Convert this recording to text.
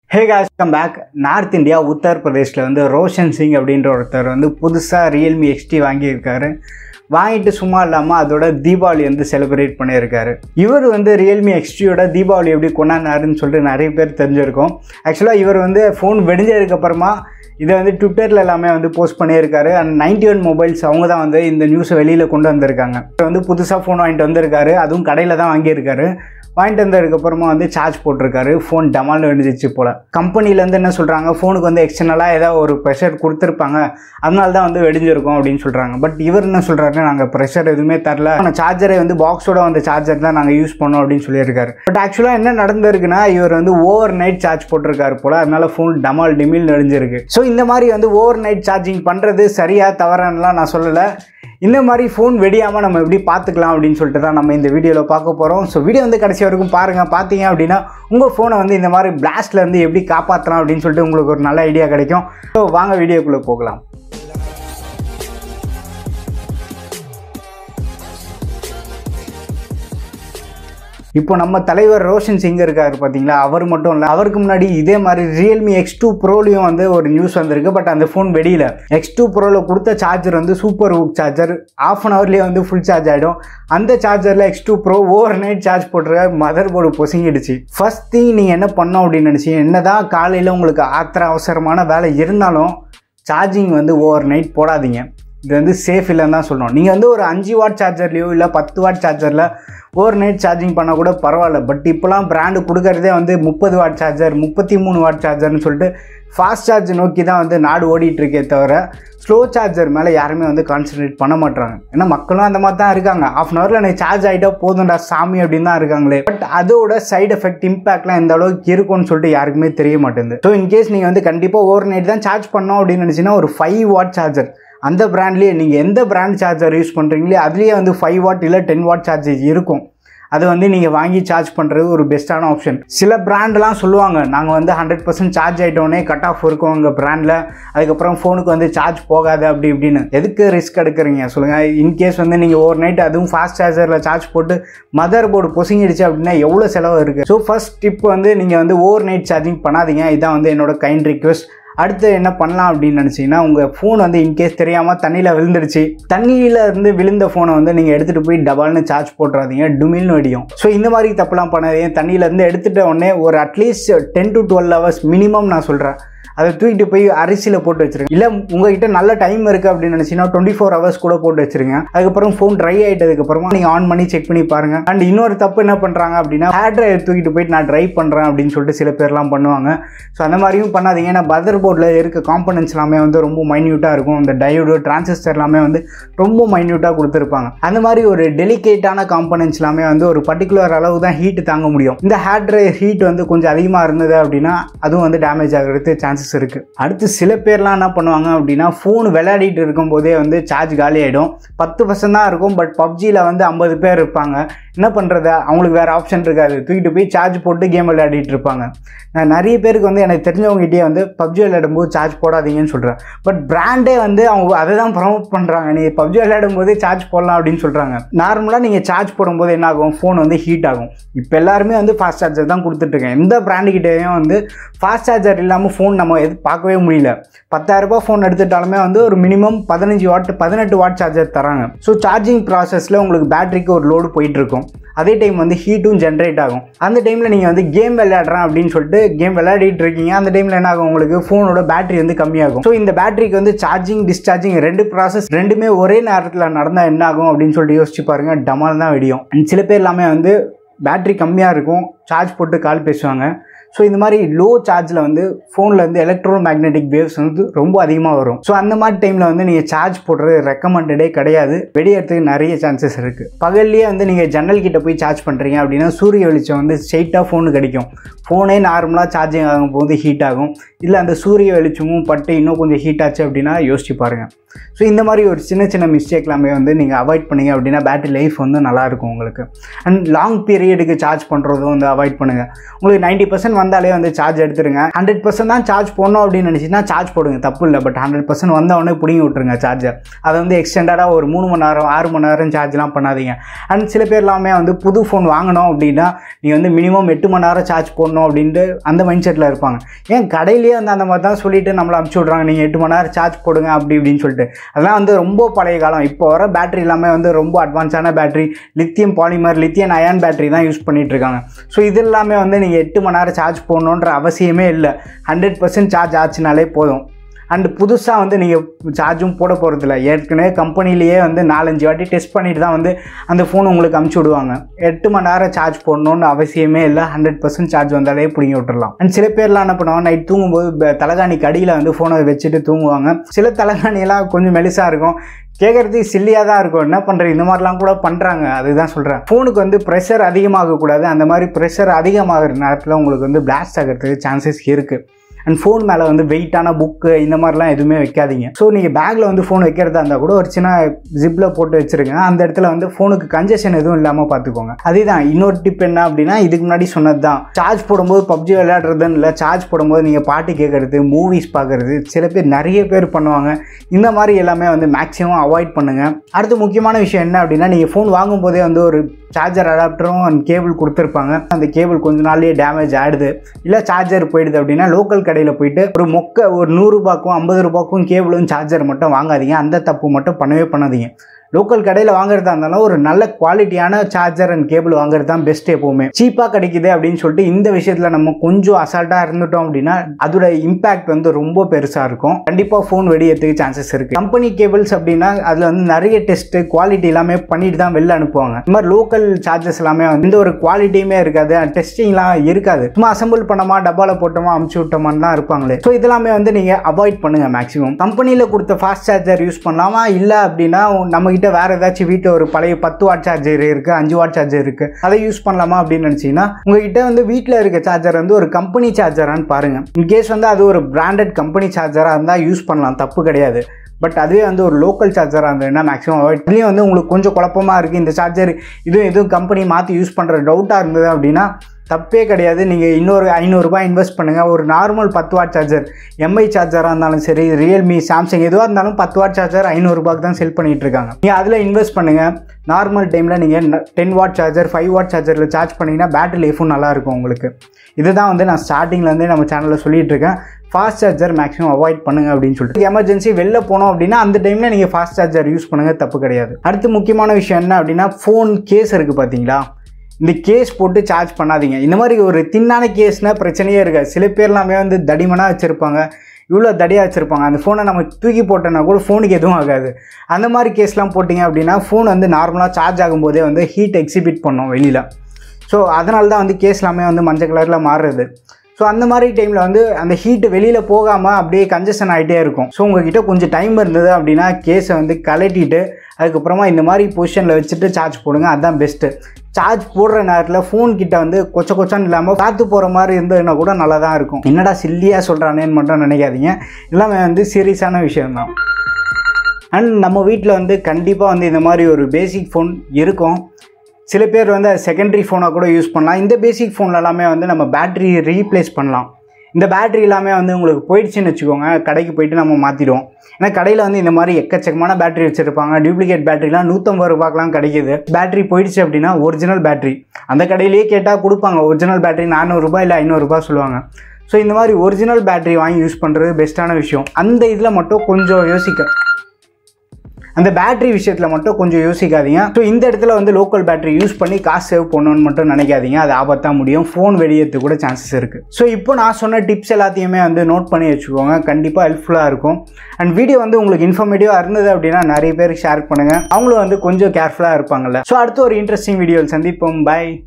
ஹே guys come back north India Uttar பிரதேஷில் வந்து ரோஷன் சிங் அப்படின்ற ஒருத்தர் வந்து புதுசாக ரியல்மி எக்ஸ்டி வாங்கியிருக்காரு வாங்கிட்டு சும்மா இல்லாமல் அதோட தீபாவளி வந்து செலிப்ரேட் பண்ணியிருக்காரு இவர் வந்து ரியல்மி எக்ஸ்டியோட தீபாவளி எப்படி கொண்டாடினாருன்னு சொல்லிட்டு நிறைய பேர் தெரிஞ்சிருக்கும் ஆக்சுவலாக இவர் வந்து ஃபோன் வெடிஞ்சதுக்கப்புறமா இதை வந்து ட்விட்டரில் எல்லாமே வந்து போஸ்ட் பண்ணியிருக்காரு அண்ட் நைன்டி ஒன் மொபைல்ஸ் அவங்க தான் வந்து இந்த நியூஸை வெளியில் கொண்டு வந்திருக்காங்க இவர் வந்து புதுசாக ஃபோன் வாங்கிட்டு வந்திருக்காரு அதுவும் கடையில் தான் வாங்கியிருக்காரு வாங்கிட்டு வந்ததுக்கப்புறமா வந்து சார்ஜ் போட்டிருக்காரு ஃபோன் டமால்னு வெடிச்சிச்சு போல் கம்பெனிலேருந்து என்ன சொல்கிறாங்க ஃபோனுக்கு வந்து எக்ஸ்டர்னலாக ஏதாவது ஒரு ப்ரெஷர் கொடுத்துருப்பாங்க அதனால தான் வந்து வெடிஞ்சிருக்கும் அப்படின்னு சொல்கிறாங்க பட் இவர் என்ன சொல்கிறாரு நாங்கள் ப்ரெஷர் எதுவுமே தரல ஆனால் சார்ஜரை வந்து பாக்ஸோட வந்த சார்ஜர் தான் நாங்கள் யூஸ் பண்ணோம் அப்படின்னு சொல்லியிருக்காரு பட் ஆக்சுவலாக என்ன நடந்திருக்குன்னா இவர் வந்து ஓவர் நைட் சார்ஜ் போட்டிருக்காரு போல் அதனால ஃபோன் டமால் டிமில் நெடிஞ்சிருக்கு ஸோ இந்த மாதிரி வந்து ஓவர் நைட் சார்ஜிங் பண்ணுறது சரியா தவறான்லாம் நான் சொல்லலை இந்த மாதிரி ஃபோன் வெடியாமல் நம்ம எப்படி பார்த்துக்கலாம் அப்படின்னு சொல்லிட்டு தான் நம்ம இந்த வீடியோவில் பார்க்க போகிறோம் ஸோ வீடியோ வந்து கடைசி வரைக்கும் பாருங்கள் பார்த்தீங்க அப்படின்னா உங்கள் ஃபோனை வந்து இந்த மாதிரி blastல இருந்து எப்படி காப்பாற்றலாம் அப்படின்னு சொல்லிட்டு உங்களுக்கு ஒரு நல்ல ஐடியா கிடைக்கும் ஸோ வாங்க வீடியோக்குள்ளே போகலாம் இப்போ நம்ம தலைவர் ரோஷன் சிங் இருக்காரு பார்த்தீங்களா அவர் மட்டும் இல்லை அவருக்கு முன்னாடி இதே மாதிரி ரியல்மி எக்ஸ் டூ ப்ரோலையும் வந்து ஒரு நியூஸ் வந்திருக்கு பட் அந்த ஃபோன் வெடியில எக்ஸ் டூ ப்ரோவில் கொடுத்த சார்ஜர் வந்து super VOOC charger of an ஹவர்லேயே வந்து ஃபுல் சார்ஜ் ஆகிடும் அந்த சார்ஜரில் X two pro overnight charge போட்டுருக்க மதர் போர்டு பொசுங்கிடுச்சு ஃபர்ஸ்ட் திங் நீங்கள் என்ன பண்ணோம் அப்படின்னு நினச்சிங்க என்னதான் காலையில் உங்களுக்கு ஆத்திர அவசரமான வேலை இருந்தாலும் சார்ஜிங் வந்து ஓவர் நைட் போடாதீங்க இது வந்து சேஃப் இல்லைன்னு தான் சொல்லணும் நீங்கள் வந்து ஒரு அஞ்சு வாட் சார்ஜர்லேயோ இல்லை பத்து வாட் சார்ஜரில் ஓவர் நைட் சார்ஜிங் பண்ணால் கூட பரவாயில்ல பட் இப்போலாம் பிராண்டு கொடுக்கறதே வந்து முப்பது வாட் சார்ஜர் முப்பத்தி மூணு வாட் சார்ஜர்னு சொல்லிட்டு ஃபாஸ்ட் சார்ஜ் நோக்கி தான் வந்து நாடு ஓடிட்டு இருக்கே தவிர ஸ்லோ சார்ஜர் மேலே யாருமே வந்து கான்சன்ட்ரேட் பண்ண மாட்டாங்க ஏன்னா மக்களும் அந்த மாதிரி தான் இருக்காங்க ஆஃப் அன் ஹவரில் எனக்கு சார்ஜ் ஆகிட்டா போதும்டா சாமி அப்படின்னு தான் இருக்காங்களே பட் அதோட சைடு எஃபெக்ட் இம்பாக்ட்லாம் எந்த அளவுக்கு இருக்கும்னு சொல்லிட்டு யாருக்குமே தெரிய மாட்டேங்குது ஸோ இன்கேஸ் நீங்கள் வந்து கண்டிப்பாக ஓவர் நைட் தான் சார்ஜ் பண்ணோம் அப்படின்னு நினச்சிங்கன்னா ஒரு ஃபைவ் வாட் சார்ஜர் அந்த பிராண்ட்லேயே நீங்கள் எந்த பிராண்ட் சார்ஜர் யூஸ் பண்ணுறீங்களோ அதுலேயே வந்து ஃபைவ் வாட் இல்லை டென் வாட் சார்ஜர் இருக்கும் அதை வந்து நீங்கள் வாங்கி சார்ஜ் பண்ணுறது ஒரு பெஸ்ட்டான ஆப்ஷன் சில பிராண்ட்லாம் சொல்லுவாங்க நாங்கள் வந்து ஹண்ட்ரட் பர்சன்ட் சார்ஜ் ஆகிட்டோன்னே கட் ஆஃப் இருக்கும் உங்கள் பிராண்டில் அதுக்கப்புறம் ஃபோனுக்கு வந்து சார்ஜ் போகாது அப்படி இப்படின்னு எதுக்கு ரிஸ்க் எடுக்கிறீங்க சொல்லுங்கள் இன்கேஸ் வந்து நீங்கள் ஓவர் நைட் அதுவும் ஃபாஸ்ட் சார்ஜரில் சார்ஜ் போட்டு மதர் போர்டு பொசுங்கிடுச்சு அப்படின்னா எவ்வளோ செலவு இருக்குது ஸோ ஃபஸ்ட் டிப் வந்து நீங்கள் வந்து ஓவர் நைட் சார்ஜிங் பண்ணாதீங்க இதான் வந்து என்னோட கைண்ட் ரிக்வெஸ்ட் அடுத்து என்ன பண்ணலாம் அப்படின்னு நினச்சிங்கன்னா உங்கள் ஃபோன் வந்து இன்கேஸ் தெரியாமல் தண்ணியில் விழுந்துடுச்சு தண்ணியில் இருந்து விழுந்த ஃபோனை வந்து நீங்கள் எடுத்துகிட்டு போய் டபால்னு சார்ஜ் போட்டுறாதீங்க டுமில்னு வெடியும் ஸோ இந்த மாதிரி தப்புலாம் பண்ணாதீங்க தண்ணியிலேருந்து எடுத்துகிட்ட உடனே ஒரு at least ten to twelve hours minimum நான் சொல்கிறேன் அதை தூக்கிட்டு போய் அரிசியில் போட்டு வச்சிருங்க இல்லை உங்ககிட்ட நல்ல டைம் இருக்குது அப்படின்னு நினச்சிங்கன்னா டுவெண்ட்டி ஃபோர் ஹவர்ஸ் கூட போட்டு வச்சிருங்க அதுக்கப்புறம் ஃபோன் ட்ரை ஆகிட்டதுக்கப்புறமா நீங்கள் ஆன் பண்ணி செக் பண்ணி பாருங்கள் அண்ட் இன்னொரு தப்பு என்ன பண்ணுறாங்க அப்படின்னா ஹேர் ட்ரைவ் தூக்கிட்டு போயிட்டு நான் ட்ரைவ் பண்ணுறேன் அப்படின்னு சொல்லிட்டு சில பேர்லாம் பண்ணுவாங்க ஸோ அந்த மாதிரியும் பண்ணாதீங்க ஏன்னா பதர் போர்டில் இருக்க காம்பனன்ட்ஸ் எல்லாமே வந்து ரொம்ப மைன்யூட்டாக இருக்கும் இந்த டயோடு டிரான்சிஸ்டர் எல்லாமே வந்து ரொம்ப மைன்யூட்டாக கொடுத்துருப்பாங்க அந்த மாதிரி ஒரு டெலிகேட்டான காம்பனன்ட்ஸ் எல்லாமே வந்து ஒரு பர்டிகுலர் அளவு தான் ஹீட் தாங்க முடியும் இந்த ஹேர் ட்ரை ஹீட் வந்து கொஞ்சம் அதிகமாக இருந்தது அப்படின்னா அதுவும் வந்து டேமேஜ் ஆகிறதுக்கு சான்சஸ் இருக்குது அடுத்து சில பேர்லாம் என்ன பண்ணுவாங்க அப்படின்னா ஃபோன் விளையாடிட்டு இருக்கும்போதே வந்து சார்ஜ் காலி ஆகிடும் பத்து பர்சன்ட் தான் இருக்கும் பட் பப்ஜியில் வந்து ஐம்பது பேர் இருப்பாங்க என்ன பண்ணுறது அவங்களுக்கு வேறு ஆப்ஷன் இருக்காது தூக்கிட்டு போய் சார்ஜ் போட்டு கேம் விளையாடிட்டு இருப்பாங்க நான் நிறைய பேருக்கு வந்து எனக்கு தெரிஞ்சவங்ககிட்டயே வந்து பப்ஜி விளையாடும்போது சார்ஜ் போடாதீங்கன்னு சொல்கிறேன் பட் பிராண்டே வந்து அவங்க அதை தான் ப்ரமோட் பண்ணுறாங்க நீ பப்ஜி விளையாடும் போதே சார்ஜ் போடலாம் அப்படின்னு சொல்கிறாங்க நார்மலாக நீங்கள் சார்ஜ் போடும்போது என்ன ஆகும் ஃபோன் வந்து ஹீட் ஆகும் இப்போ எல்லாருமே வந்து ஃபாஸ்ட் சார்ஜர் தான் கொடுத்துட்ருக்கேன் எந்த பிராண்டுக்கிட்டேயும் வந்து ஃபாஸ்ட் சார்ஜர் இல்லாமல் ஃபோன் நம்ம எது பார்க்கவே முடியல பத்தாயிரரூபா ஃபோன் எடுத்துட்டாலுமே வந்து ஒரு மினிமம் பதினஞ்சு வாட் பதினெட்டு வாட் சார்ஜர் தராங்க ஸோ சார்ஜிங் ப்ராசஸில் உங்களுக்கு பேட்டரிக்கு ஒரு லோடு போயிட்டுருக்கும் அதே டைம் வந்து ஹீட்டும் ஜென்ரேட் ஆகும் அந்த டைமில் நீங்கள் வந்து கேம் விளையாடுறேன் அப்படின்னு சொல்லிட்டு கேம் விளையாடிட்டு இருக்கீங்க அந்த டைமில் என்ன ஆகும் உங்களுக்கு ஃபோனோட பேட்டரி வந்து கம்மியாகும் ஸோ இந்த பேட்டரிக்கு வந்து சார்ஜிங் டிஸ்சார்ஜிங் ரெண்டு ப்ராசஸ் ரெண்டுமே ஒரே நேரத்தில் நடந்தால் என்ன ஆகும் அப்படின்னு சொல்லிட்டு யோசிச்சு பாருங்கள் டமால் தான் வெடியும் And சில பேர் எல்லாமே வந்து பேட்டரி கம்மியாக இருக்கும் சார்ஜ் போட்டு கால் பேசுவாங்க ஸோ இந்த மாதிரி லோ சார்ஜில் வந்து ஃபோனில் வந்து எலக்ட்ரோ மேக்னெட்டிக் வேவ்ஸ் வந்து ரொம்ப அதிகமாக வரும் ஸோ அந்த மாதிரி டைமில் வந்து நீங்கள் சார்ஜ் போடுறது ரெக்கமெண்டடே கிடையாது வெடியறதுக்கு நிறைய சான்சஸ் இருக்குது பகல்லையே வந்து நீங்கள் ஜன்னல் கிட்ட போய் சார்ஜ் பண்ணுறீங்க அப்படின்னா சூரிய வெளிச்சம் வந்து ஸ்ட்ரெயிட்டாக ஃபோனு கிடைக்கும் ஃபோனே நார்மலாக சார்ஜிங் ஆகும்போது ஹீட் ஆகும் இல்லை அந்த சூரிய வெளிச்சமும் பட்டு இன்னும் கொஞ்சம் ஹீட் ஆச்சு அப்படின்னா யோசிச்சு பாருங்கள் ஸோ இந்த மாதிரி ஒரு சின்ன சின்ன மிஸ்டேக் எல்லாமே வந்து நீங்கள் அவாய்ட் பண்ணீங்க அப்படின்னா பேட்டரி லைஃப் வந்து நல்லாயிருக்கும் உங்களுக்கு அண்ட் லாங் பீரியடுக்கு சார்ஜ் பண்ணுறதும் வந்து அவாய்ட் பண்ணுங்கள் உங்களுக்கு நைன்ட்டி பர்சன்ட் வந்தாலே வந்து சார்ஜ் எடுத்துருங்க ஹண்ட்ரட் பர்சன்ட் தான் சார்ஜ் போடணும் அப்படின்னு நினச்சிங்கன்னா சார்ஜ் போடுங்க தப்பு இல்லை பட் ஹண்ட்ரட் பர்சன்ட் வந்தவொடனே பிடிங்கி விட்ருங்க சார்ஜர் அதை வந்து எக்ஸ்டெண்டடாக ஒரு மூணு மணி நேரம் ஆறு மணி நேரம் சார்ஜ்லாம் பண்ணாதீங்க அண்ட் சில பேர் எல்லாமே வந்து புது ஃபோன் வாங்கணும் அப்படின்னா நீங்கள் வந்து மினிமம் எட்டு மணி நேரம் சார்ஜ் போடணும் அப்படின்ட்டு அந்த மைண்ட் செட்டில் இருப்பாங்க ஏன் கடையிலேயே வந்து அந்த மாதிரி தான் சொல்லிட்டு நம்மளை அமுச்சு விட்றாங்க நீங்கள் எட்டு மணி நேரம் சார்ஜ் போடுங்க அப்படி இப்படின்னு சொல்லிட்டு அதெல்லாம் வந்து ரொம்ப பழைய காலம் இப்போ வர பேட்டரி எல்லாமே வந்து ரொம்ப அட்வான்ஸான battery lithium polymer lithium ion battery தான் யூஸ் பண்ணிட்டு இருக்காங்க ஸோ இது எல்லாமே வந்து நீங்கள் எட்டு மணி நேரம் சார்ஜ் போடணுன்ற அவசியமே இல்லை ஹண்ட்ரட் பர்சன்ட் சார்ஜ் ஆச்சுனாலே போதும் அண்ட் புதுசாக வந்து நீங்கள் சார்ஜும் போட போகிறதில்ல ஏற்கனவே கம்பெனிலேயே வந்து நாலஞ்சு வாட்டி டெஸ்ட் பண்ணிட்டு தான் வந்து அந்த ஃபோன் உங்களுக்கு அமுச்சு விடுவாங்க எட்டு மணி நேரம் சார்ஜ் போடணும்னு அவசியமே இல்லை ஹண்ட்ரட் பர்சன்ட் சார்ஜ் வந்தாலே பிடிங்கி விட்டுறலாம் அண்ட் சில பேர்லாம் என்ன பண்ணுவாங்க நைட் தூங்கும்போது ப- தலைகாணிக்கு அடியில் வந்து ஃபோனை வச்சுட்டு தூங்குவாங்க சில தலைகாணியெல்லாம் கொஞ்சம் மெலிசாக இருக்கும் கேட்குறதுக்கு சில்லியாக தான் இருக்கும் என்ன பண்ணுறது இந்த மாதிரிலாம் கூட பண்ணுறாங்க அதுதான் சொல்கிறேன் ஃபோனுக்கு வந்து ப்ரெஷர் அதிகமாகக்கூடாது அந்த மாதிரி ப்ரெஷர் அதிகமாகிற நேரத்தில் உங்களுக்கு வந்து பிளாஸ்ட் ஆகிறதுக்கு சான்சஸ் இருக்குது அண்ட் ஃபோன் மேலே வந்து வெயிட்டான புக்கு இந்த மாதிரிலாம் எதுவுமே வைக்காதீங்க ஸோ நீங்கள் பேக்கில் வந்து ஃபோன் வைக்கிறதா இருந்தால் கூட ஒரு சின்ன ஜிப்பில் போட்டு வச்சுருங்க அந்த இடத்துல வந்து ஃபோனுக்கு கன்ஜெஷன் எதுவும் இல்லாமல் பார்த்துக்கோங்க அதுதான் இன்னொரு டிப் என்ன அப்படின்னா இதுக்கு முன்னாடி சொன்னது தான் சார்ஜ் போடும்போது பப்ஜி விளையாடுறதுன்னு இல்லை சார்ஜ் போடும்போது நீங்கள் பாட்டு கேட்குறது மூவிஸ் பார்க்குறது சில பேர் நிறைய பேர் பண்ணுவாங்க இந்த மாதிரி எல்லாமே வந்து மேக்ஸிமம் அவாய்ட் பண்ணுங்கள் அடுத்து முக்கியமான விஷயம் என்ன அப்படின்னா நீங்கள் ஃபோன் வாங்கும்போதே வந்து ஒரு சார்ஜர் அடாப்டரும் அண்ட் கேபிள் கொடுத்துருப்பாங்க அந்த கேபிள் கொஞ்ச நாள்லயே டேமேஜ் ஆயிடுது இல்லை சார்ஜர் போயிடுது அப்படின்னா லோக்கல் கடையில் போயிட்டு ஒரு மொக்க ஒரு நூறுரூபாக்கும் ஐம்பது ரூபாய்க்கும் கேபிளும் சார்ஜர் மட்டும் வாங்காதீங்க அந்த தப்பு மட்டும் பண்ணவே பண்ணாதீங்க லோக்கல் கடையில் வாங்குறதா இருந்தாலும் ஒரு நல்ல குவாலிட்டியான சார்ஜர் அண்ட் கேபிள் வாங்குறது தான் பெஸ்ட் எப்போவுமே சீப்பாக கிடைக்குது அப்படின்னு சொல்லிட்டு இந்த விஷயத்தில் நம்ம கொஞ்சம் அசால்ட்டாக இருந்துட்டோம் அப்படின்னா அதோட இம்பாக்ட் வந்து ரொம்ப பெருசாக இருக்கும் கண்டிப்பாக ஃபோன் வெடியறதுக்கு சான்சஸ் இருக்குது கம்பெனி கேபிள்ஸ் அப்படின்னா அதில் வந்து நிறைய டெஸ்ட்டு குவாலிட்டி எல்லாமே பண்ணிட்டு தான் வெளில அனுப்புவாங்க இந்த மாதிரி லோக்கல் சார்ஜஸ் எல்லாமே வந்து எந்த ஒரு குவாலிட்டியுமே இருக்காது டெஸ்டிங்லாம் இருக்காது சும்மா அசம்பிள் பண்ணோமா டப்பாவில் போட்டோமா அமுச்சு விட்டோமான்னு தான் இருப்பாங்களே ஸோ இதெல்லாமே வந்து நீங்கள் அவாய்ட் பண்ணுங்கள் மேக்ஸிமம் கம்பெனியில் கொடுத்த ஃபாஸ்ட் சார்ஜர் யூஸ் பண்ணலாமா இல்லை அப்படின்னா நம்ம கிட்ட வேற ஏதாச்சும் வீட்டில் ஒரு பழைய பத்து வாட் சார்ஜர் இருக்கு அஞ்சு வாட் சார்ஜர் இருக்கு அதை யூஸ் பண்ணலாமா அப்படின்னு நினச்சிங்கன்னா உங்ககிட்ட வந்து வீட்டில் இருக்க சார்ஜர் வந்து ஒரு கம்பெனி சார்ஜரான்னு பாருங்க இன்கேஸ் வந்து அது ஒரு பிராண்டட் கம்பெனி சார்ஜராக இருந்தால் யூஸ் பண்ணலாம் தப்பு கிடையாது பட் அதுவே வந்து ஒரு லோக்கல் சார்ஜராக இருந்ததுன்னா மேக்ஸிமம் அவாய்ட் இதுலேயும் வந்து உங்களுக்கு கொஞ்சம் குழப்பமாக இருக்குது இந்த சார்ஜர் இதுவும் எதுவும் கம்பெனி மாற்றி யூஸ் பண்ணுற டவுட்டாக இருந்தது அப்படின்னா தப்பே கிடையாது நீங்கள் இன்னொரு ஐநூறுரூபா இன்வெஸ்ட் பண்ணுங்கள் ஒரு நார்மல் பத்து வாட் சார்ஜர் எம்ஐ சார்ஜராக இருந்தாலும் சரி ரியல்மி சாம்சங் எதுவாக இருந்தாலும் பத்து வாட் சார்ஜர் ஐநூறுரூபாக்கு தான் செல் பண்ணிட்டு இருக்காங்க நீங்கள் அதில் இன்வெஸ்ட் பண்ணுங்கள் நார்மல் டைமில் நீங்கள் ten watt charger five watt சார்ஜரில் சார்ஜ் பண்ணிங்கன்னா பேட்டரி லைஃபும் நல்லாயிருக்கும் உங்களுக்கு இதுதான் வந்து நான் ஸ்டார்டிங்லேருந்தே நம்ம சேனலில் சொல்லிட்டு இருக்கேன் ஃபாஸ்ட் சார்ஜர் மேக்ஸிமம் அவாய்ட் பண்ணுங்க அப்படின்னு சொல்லிட்டு எமர்ஜென்சி வெளில போனோம் அப்படின்னா அந்த டைமில் நீங்கள் ஃபாஸ்ட் சார்ஜர் யூஸ் பண்ணுங்க தப்பு கிடையாது அடுத்து முக்கியமான விஷயம் என்ன அப்படின்னா ஃபோன் கேஸ் இருக்குது பார்த்தீங்களா இந்த கேஸ் போட்டு சார்ஜ் பண்ணாதீங்க இந்த மாதிரி ஒரு தின்னான கேஸ்னால் பிரச்சனையே இருக்காது சில பேர்லாமே வந்து தடிமனாக வச்சுருப்பாங்க இவ்வளோ தடியாக வச்சுருப்பாங்க அந்த ஃபோனை நம்ம தூக்கி போட்டோன்னா கூட ஃபோனுக்கு எதுவும் ஆகாது அந்த மாதிரி கேஸ்லாம் போட்டிங்க அப்படின்னா ஃபோன் வந்து நார்மலாக சார்ஜ் ஆகும்போதே வந்து ஹீட் எக்ஸிபிட் பண்ணும் வெளியில் ஸோ அதனால தான் வந்து கேஸ் எல்லாமே வந்து மஞ்சள் கலரில் மாறுறது ஸோ அந்த மாதிரி டைமில் வந்து அந்த ஹீட்டு வெளியில் போகாமல் அப்படியே கன்ஜஷன் ஆகிட்டே இருக்கும் ஸோ உங்ககிட்ட கொஞ்சம் டைம் இருந்தது அப்படின்னா கேஸை வந்து கலட்டிட்டு அதுக்கப்புறமா இந்த மாதிரி பொசிஷனில் வச்சுட்டு சார்ஜ் போடுங்க அதுதான் பெஸ்ட்டு சார்ஜ் போடுற நேரத்தில் ஃபோன் கிட்ட வந்து கொச்ச கொச்சான்னு இல்லாமல் காற்று போகிற மாதிரி இருந்ததுன்னா கூட நல்லா தான் இருக்கும் என்னடா சில்லியாக சொல்கிறானேன்னு மட்டும் நினைக்காதீங்க எல்லாமே வந்து சீரியஸான விஷயம்தான் அண்ட் நம்ம வீட்டில் வந்து கண்டிப்பாக வந்து இந்த மாதிரி ஒரு பேசிக் ஃபோன் இருக்கும் சில பேர் வந்து அது செகண்டரி ஃபோனாக கூட யூஸ் பண்ணலாம் இந்த பேசிக் ஃபோனில் எல்லாமே வந்து நம்ம பேட்டரி ரீப்ளேஸ் பண்ணலாம் இந்த பேட்டரி எல்லாமே வந்து உங்களுக்கு போயிடுச்சுன்னு வச்சுக்கோங்க கடைக்கு போயிட்டு நம்ம மாற்றிடுவோம் ஏன்னா கடையில் வந்து இந்த மாதிரி எக்கச்சக்கமான பேட்டரி வச்சுருப்பாங்க டூப்ளிகேட் பேட்டரிலாம் நூற்றம்பது ரூபாய்க்குலாம் கிடைக்குது பேட்டரி போயிடுச்சு அப்படின்னா ஒரிஜினல் பேட்டரி அந்த கடையிலேயே கேட்டால் கொடுப்பாங்க ஒரிஜினல் பேட்டரி நானூறுரூபா இல்லை ஐநூறுரூபா சொல்லுவாங்க ஸோ இந்த மாதிரி ஒரிஜினல் பேட்டரி வாங்கி யூஸ் பண்ணுறது பெஸ்ட்டான விஷயம் அந்த இதில் மட்டும் கொஞ்சம் யோசிக்க அந்த பேட்டரி விஷயத்தில் மட்டும் கொஞ்சம் யோசிக்காதீங்க ஸோ இந்த இடத்துல வந்து லோக்கல் பேட்டரி யூஸ் பண்ணி காசு சேவ் பண்ணணும்னு மட்டும் நினைக்காதீங்க அது ஆபத்தாக முடியும் ஃபோன் வெடியறதுக்கு கூட சான்சஸ் இருக்குது ஸோ இப்போ நான் சொன்ன டிப்ஸ் எல்லாத்தையுமே வந்து நோட் பண்ணி வச்சுக்கோங்க கண்டிப்பாக ஹெல்ப்ஃபுல்லாக இருக்கும் அண்ட் வீடியோ வந்து உங்களுக்கு இன்ஃபர்மேட்டிவாக இருந்தது அப்படின்னா நிறைய பேருக்கு ஷேர் பண்ணுங்கள் அவங்களும் வந்து கொஞ்சம் கேர்ஃபுல்லாக இருப்பாங்கல்ல ஸோ அடுத்து ஒரு இன்ட்ரெஸ்டிங் வீடியோவில் சந்திப்போம் பை